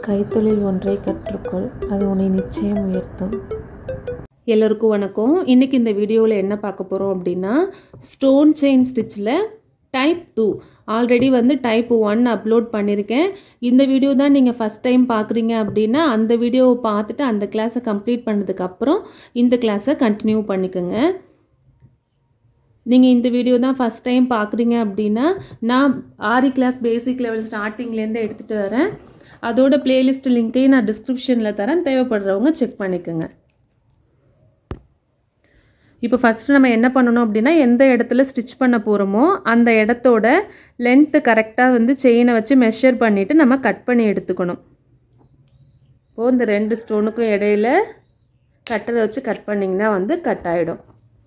கைத்தொழில் ஒன்றை கற்றுக்கொள் அது உன்னை நிச்சயம் உயர்த்தும் எல்லோருக்கும் வணக்கம் இன்றைக்கி இந்த வீடியோவில் என்ன பார்க்க போகிறோம் அப்படின்னா ஸ்டோன் செயின் ஸ்டிச்சில் டைப் டூ ஆல்ரெடி வந்து டைப் ஒன் அப்லோட் பண்ணியிருக்கேன் இந்த வீடியோ தான் நீங்கள் ஃபஸ்ட் டைம் பார்க்குறீங்க அப்படின்னா அந்த வீடியோவை பார்த்துட்டு அந்த கிளாஸை கம்ப்ளீட் பண்ணதுக்கப்புறம் இந்த கிளாஸை கண்டினியூ பண்ணிக்கோங்க நீங்கள் இந்த வீடியோ தான் ஃபஸ்ட் டைம் பார்க்குறீங்க அப்படின்னா நான் ஆரி கிளாஸ் பேசிக் லெவல் ஸ்டார்டிங்லேருந்து எடுத்துகிட்டு வரேன் அதோட பிளேலிஸ்ட் லிங்க்கையும் நான் டிஸ்கிரிப்ஷனில் தரேன் தேவைப்படுறவங்க செக் பண்ணிக்கோங்க இப்போ ஃபஸ்ட்டு நம்ம என்ன பண்ணணும் அப்படின்னா எந்த இடத்துல ஸ்டிச் பண்ண போகிறோமோ அந்த இடத்தோட லென்த்து கரெக்டாக வந்து செயினை வச்சு மெஷர் பண்ணிவிட்டு நம்ம கட் பண்ணி எடுத்துக்கணும் இப்போது இந்த ரெண்டு ஸ்டோனுக்கும் இடையில கட்டரை வச்சு கட் பண்ணிங்கன்னா வந்து கட் ஆகிடும்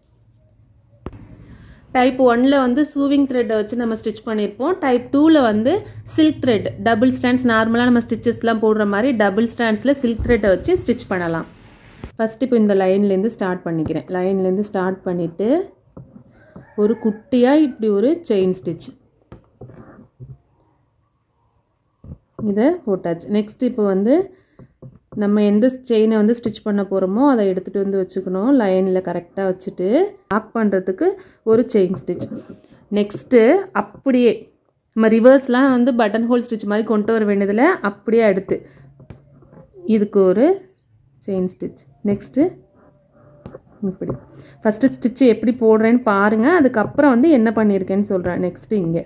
டைப் ஒனில் வந்து சூவிங் த்ரெட்டை வச்சு நம்ம ஸ்டிச் பண்ணியிருப்போம் டைப் டூவில் வந்து சில்க் த்ரெட் டபுள் ஸ்டாண்ட்ஸ் நார்மலாக நம்ம ஸ்டிச்சஸ்லாம் போடுற மாதிரி டபுள் ஸ்டாண்ட்ஸில் சில்க் த்ரெட்டை வச்சு ஸ்டிச் பண்ணலாம் ஃபஸ்ட்டு இப்போ இந்த லைன்லேருந்து ஸ்டார்ட் பண்ணிக்கிறேன் லைன்லேருந்து ஸ்டார்ட் பண்ணிவிட்டு ஒரு குட்டியாக இப்படி ஒரு செயின் ஸ்டிச் இதை போட்டாச்சு நெக்ஸ்ட் இப்போ வந்து நம்ம எந்த செயினை வந்து ஸ்டிச் பண்ண போகிறோமோ அதை எடுத்துகிட்டு வந்து வச்சுக்கணும் லைனில் கரெக்டாக வச்சுட்டு லாக் பண்ணுறதுக்கு ஒரு செயின் ஸ்டிச் நெக்ஸ்ட்டு அப்படியே நம்ம ரிவர்ஸ்லாம் வந்து பட்டன் ஹோல் ஸ்டிச் மாதிரி கொண்டு வர வேண்டியதில் அப்படியே அடுத்து இதுக்கு ஒரு செயின் ஸ்டிச் நெக்ஸ்ட்டு இப்படி ஃபஸ்ட்டு ஸ்டிச்சு எப்படி போடுறேன்னு பாருங்கள் அதுக்கப்புறம் வந்து என்ன பண்ணியிருக்கேன்னு சொல்கிறேன் நெக்ஸ்ட்டு இங்கே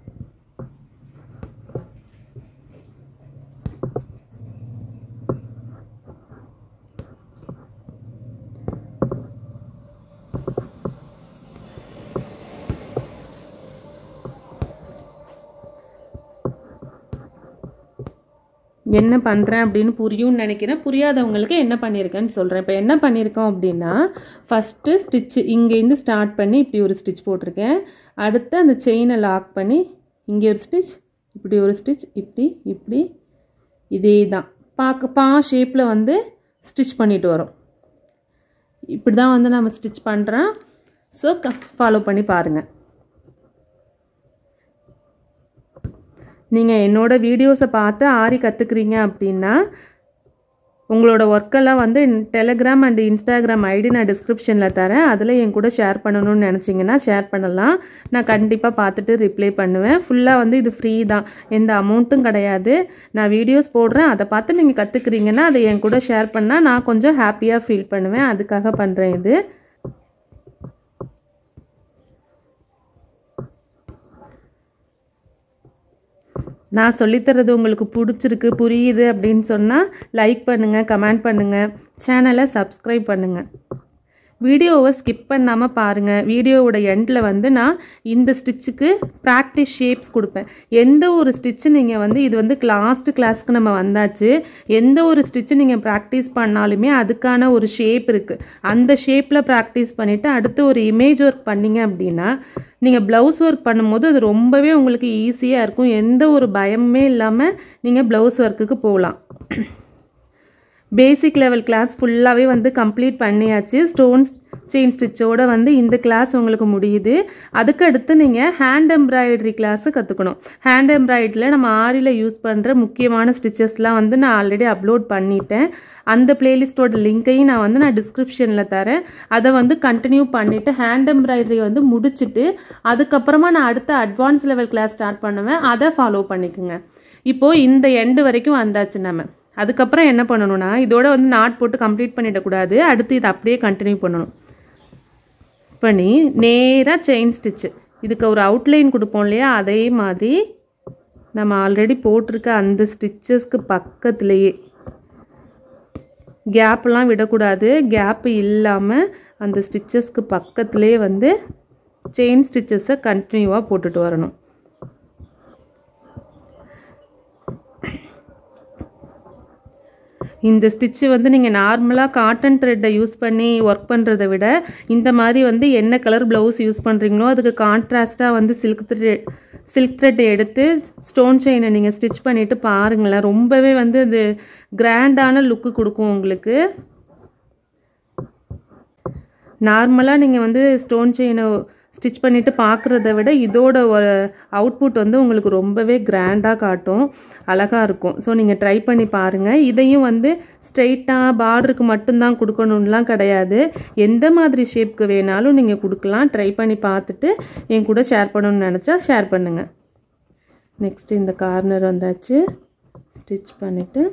என்ன பண்ணுறேன் அப்படின்னு புரியும்னு நினைக்கிறேன் புரியாதவங்களுக்கு என்ன பண்ணியிருக்கேன்னு சொல்கிறேன் இப்போ என்ன பண்ணியிருக்கோம் அப்படின்னா ஃபஸ்ட்டு ஸ்டிச்சு இங்கேருந்து ஸ்டார்ட் பண்ணி இப்படி ஒரு ஸ்டிச் போட்டிருக்கேன் அடுத்து அந்த செயினை லாக் பண்ணி இங்கே ஒரு ஸ்டிச் இப்படி ஒரு ஸ்டிச் இப்படி இப்படி இதே தான் பார்க்க பா ஷேப்பில் வந்து ஸ்டிச் பண்ணிட்டு வரோம் இப்படி தான் வந்து நம்ம ஸ்டிச் பண்ணுறோம் ஸோ க ஃபாலோ பண்ணி பாருங்கள் நீங்கள் என்னோடய வீடியோஸை பார்த்து ஆரி கற்றுக்குறீங்க அப்படின்னா உங்களோட ஒர்க்கெல்லாம் வந்து டெலகிராம் அண்ட் இன்ஸ்டாகிராம் ஐடி நான் டிஸ்கிரிப்ஷனில் தரேன் அதில் என் கூட ஷேர் பண்ணணும்னு நினச்சிங்கன்னா ஷேர் பண்ணலாம் நான் கண்டிப்பாக பார்த்துட்டு ரிப்ளை பண்ணுவேன் ஃபுல்லாக வந்து இது ஃப்ரீ தான் எந்த அமௌண்ட்டும் கிடையாது நான் வீடியோஸ் போடுறேன் அதை பார்த்து நீங்கள் கற்றுக்குறீங்கன்னா அதை என் கூட ஷேர் பண்ணால் நான் கொஞ்சம் ஹாப்பியாக ஃபீல் பண்ணுவேன் அதுக்காக பண்ணுறேன் இது நான் சொல்லித்தரது உங்களுக்கு பிடிச்சிருக்கு புரியுது அப்படின்னு சொன்னால் லைக் பண்ணுங்கள் கமெண்ட் பண்ணுங்கள் சேனலை சப்ஸ்கிரைப் பண்ணுங்கள் வீடியோவை ஸ்கிப் பண்ணாமல் பாருங்கள் வீடியோவோட எண்டில் வந்து நான் இந்த ஸ்டிச்சுக்கு ப்ராக்டிஸ் ஷேப்ஸ் கொடுப்பேன் எந்த ஒரு ஸ்டிச்சு நீங்கள் வந்து இது வந்து லாஸ்ட் கிளாஸ்க்கு நம்ம வந்தாச்சு எந்த ஒரு ஸ்டிச்சு நீங்கள் ப்ராக்டிஸ் பண்ணாலுமே அதுக்கான ஒரு ஷேப் இருக்குது அந்த ஷேப்பில் ப்ராக்டிஸ் பண்ணிவிட்டு அடுத்து ஒரு இமேஜ் ஒர்க் பண்ணிங்க அப்படின்னா நீங்கள் ப்ளவுஸ் ஒர்க் பண்ணும்போது அது ரொம்பவே உங்களுக்கு ஈஸியாக இருக்கும் எந்த ஒரு பயமுமே இல்லாமல் நீங்கள் ப்ளவுஸ் ஒர்க்குக்கு போகலாம் பேசிக் லெவல் கிளாஸ் ஃபுல்லாகவே வந்து கம்ப்ளீட் பண்ணியாச்சு ஸ்டோன்ஸ் செயின் ஸ்டிச்சோட வந்து இந்த கிளாஸ் உங்களுக்கு முடியுது அதுக்கு அடுத்து நீங்கள் ஹேண்ட் எம்ப்ராய்டரி கிளாஸு கற்றுக்கணும் ஹேண்ட் எம்ப்ராய்டரியில் நம்ம ஆரியில் யூஸ் பண்ணுற முக்கியமான ஸ்டிச்சஸ்லாம் வந்து நான் ஆல்ரெடி அப்லோட் பண்ணிட்டேன் அந்த பிளேலிஸ்ட்டோட லிங்க்கையும் நான் வந்து நான் டிஸ்கிரிப்ஷனில் தரேன் அதை வந்து கண்டினியூ பண்ணிவிட்டு ஹேண்ட் எம்ப்ராய்டரி வந்து முடிச்சுட்டு அதுக்கப்புறமா நான் அடுத்த அட்வான்ஸ் லெவல் கிளாஸ் ஸ்டார்ட் பண்ணுவேன் அதை ஃபாலோ பண்ணிக்கோங்க இப்போது இந்த எண்டு வரைக்கும் வந்தாச்சு நம்ம அதுக்கப்புறம் என்ன பண்ணணும்னா இதோட வந்து நாட் போட்டு கம்ப்ளீட் பண்ணிடக்கூடாது அடுத்து இதை அப்படியே கண்டினியூ பண்ணணும் பண்ணி நேராக செயின் ஸ்டிச்சு இதுக்கு ஒரு அவுட்லைன் கொடுப்போம் இல்லையா அதே மாதிரி நம்ம ஆல்ரெடி போட்டிருக்க அந்த ஸ்டிச்சஸ்க்கு பக்கத்துலேயே கேப்லாம் விடக்கூடாது கேப்பு இல்லாமல் அந்த ஸ்டிச்சஸ்க்கு பக்கத்துலேயே வந்து செயின் ஸ்டிச்சஸை கண்டினியூவாக போட்டுட்டு வரணும் இந்த ஸ்டிச்சு வந்து நீங்கள் நார்மலாக காட்டன் த்ரெட்டை யூஸ் பண்ணி ஒர்க் பண்ணுறதை விட இந்த மாதிரி வந்து என்ன கலர் ப்ளவுஸ் யூஸ் பண்ணுறீங்களோ அதுக்கு கான்ட்ராஸ்ட்டாக வந்து சில்க் த்ரெட் சில்க் த்ரெட்டை எடுத்து ஸ்டோன் செயினை நீங்கள் ஸ்டிச் பண்ணிவிட்டு பாருங்களேன் ரொம்பவே வந்து அது கிராண்டான லுக்கு கொடுக்கும் உங்களுக்கு நார்மலாக நீங்கள் வந்து ஸ்டோன் செயினை ஸ்டிச் பண்ணிவிட்டு பார்க்குறத விட இதோட ஒரு அவுட்புட் வந்து உங்களுக்கு ரொம்பவே கிராண்டாக காட்டும் அழகாக இருக்கும் ஸோ நீங்கள் ட்ரை பண்ணி பாருங்கள் இதையும் வந்து ஸ்ட்ரெயிட்டாக பார்டருக்கு மட்டும்தான் கொடுக்கணும்லாம் கிடையாது எந்த மாதிரி ஷேப்க்கு வேணாலும் நீங்கள் கொடுக்கலாம் ட்ரை பண்ணி பார்த்துட்டு என் கூட ஷேர் பண்ணணும்னு நினச்சா ஷேர் பண்ணுங்கள் நெக்ஸ்ட் இந்த கார்னர் வந்தாச்சு ஸ்டிச் பண்ணிவிட்டு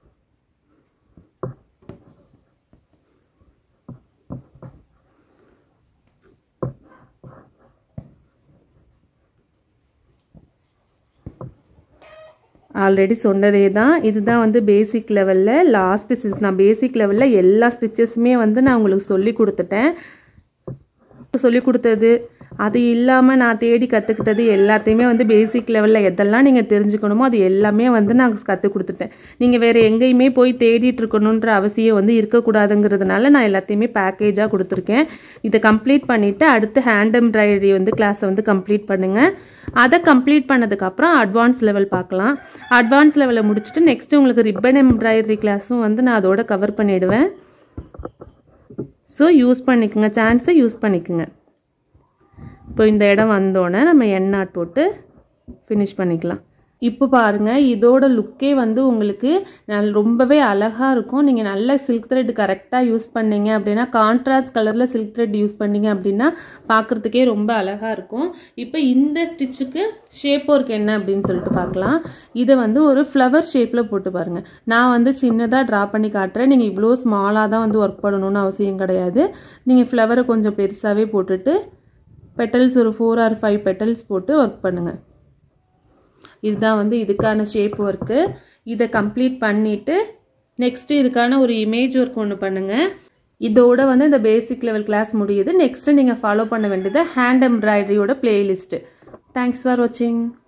ஆல்ரெடி சொன்னதே தான் இதுதான் வந்து பேசிக் லெவலில் லாஸ்ட் ஸ்டிச் நான் பேசிக் லெவலில் எல்லா ஸ்டிச்சஸுமே வந்து நான் உங்களுக்கு சொல்லி கொடுத்துட்டேன் சொல்லி கொடுத்தது அது இல்லாமல் நான் தேடி கற்றுக்கிட்டது எல்லாத்தையுமே வந்து பேசிக் லெவலில் எதெல்லாம் நீங்கள் தெரிஞ்சுக்கணுமோ அது எல்லாமே வந்து நான் கற்றுக் கொடுத்துட்டேன் நீங்கள் வேறு எங்கேயுமே போய் தேடிட்டு இருக்கணுன்ற அவசியம் வந்து இருக்கக்கூடாதுங்கிறதுனால நான் எல்லாத்தையுமே பேக்கேஜாக கொடுத்துருக்கேன் இதை கம்ப்ளீட் பண்ணிவிட்டு அடுத்து ஹேண்ட் எம்ப்ராய்டரி வந்து கிளாஸை வந்து கம்ப்ளீட் பண்ணுங்கள் அதை கம்ப்ளீட் பண்ணதுக்கப்புறம் அட்வான்ஸ் லெவல் பார்க்கலாம் அட்வான்ஸ் லெவலில் முடிச்சுட்டு நெக்ஸ்ட்டு உங்களுக்கு ரிப்பன் எம்ப்ராய்டரி கிளாஸும் வந்து நான் அதோட கவர் பண்ணிவிடுவேன் ஸோ யூஸ் பண்ணிக்கோங்க சான்ஸை யூஸ் பண்ணிக்கோங்க இப்போ இந்த இடம் வந்தோடனே நம்ம எண்ணாட் போட்டு ஃபினிஷ் பண்ணிக்கலாம் இப்போ பாருங்கள் இதோட லுக்கே வந்து உங்களுக்கு நல் ரொம்பவே அழகாக இருக்கும் நீங்கள் நல்ல சில்க் த்ரெட் கரெக்டாக யூஸ் பண்ணீங்க அப்படின்னா கான்ட்ராஸ்ட் கலரில் சில்க் த்ரெட் யூஸ் பண்ணீங்க அப்படின்னா பார்க்குறதுக்கே ரொம்ப அழகாக இருக்கும் இப்போ இந்த ஸ்டிச்சுக்கு ஷேப் ஒர்க் என்ன அப்படின்னு சொல்லிட்டு பார்க்கலாம் இதை வந்து ஒரு ஃப்ளவர் ஷேப்பில் போட்டு பாருங்கள் நான் வந்து சின்னதாக ட்ரா பண்ணி காட்டுறேன் நீங்கள் இவ்வளோ ஸ்மாலாக தான் வந்து ஒர்க் பண்ணணும்னு அவசியம் கிடையாது நீங்கள் ஃப்ளவரை கொஞ்சம் பெருசாகவே போட்டுட்டு பெட்டல்ஸ் ஒரு ஃபோர் ஆர் ஃபைவ் பெட்டல்ஸ் போட்டு ஒர்க் பண்ணுங்கள் இதுதான் வந்து இதுக்கான ஷேப் ஒர்க்கு இதை கம்ப்ளீட் பண்ணிவிட்டு நெக்ஸ்ட்டு இதுக்கான ஒரு இமேஜ் ஒர்க் ஒன்று பண்ணுங்கள் இதோட வந்து இந்த பேசிக் லெவல் கிளாஸ் முடியுது நெக்ஸ்ட்டு நீங்கள் ஃபாலோ பண்ண வேண்டியது ஹேண்ட் எம்ப்ராய்டரியோட பிளேலிஸ்ட்டு தேங்க்ஸ் ஃபார் வாட்சிங்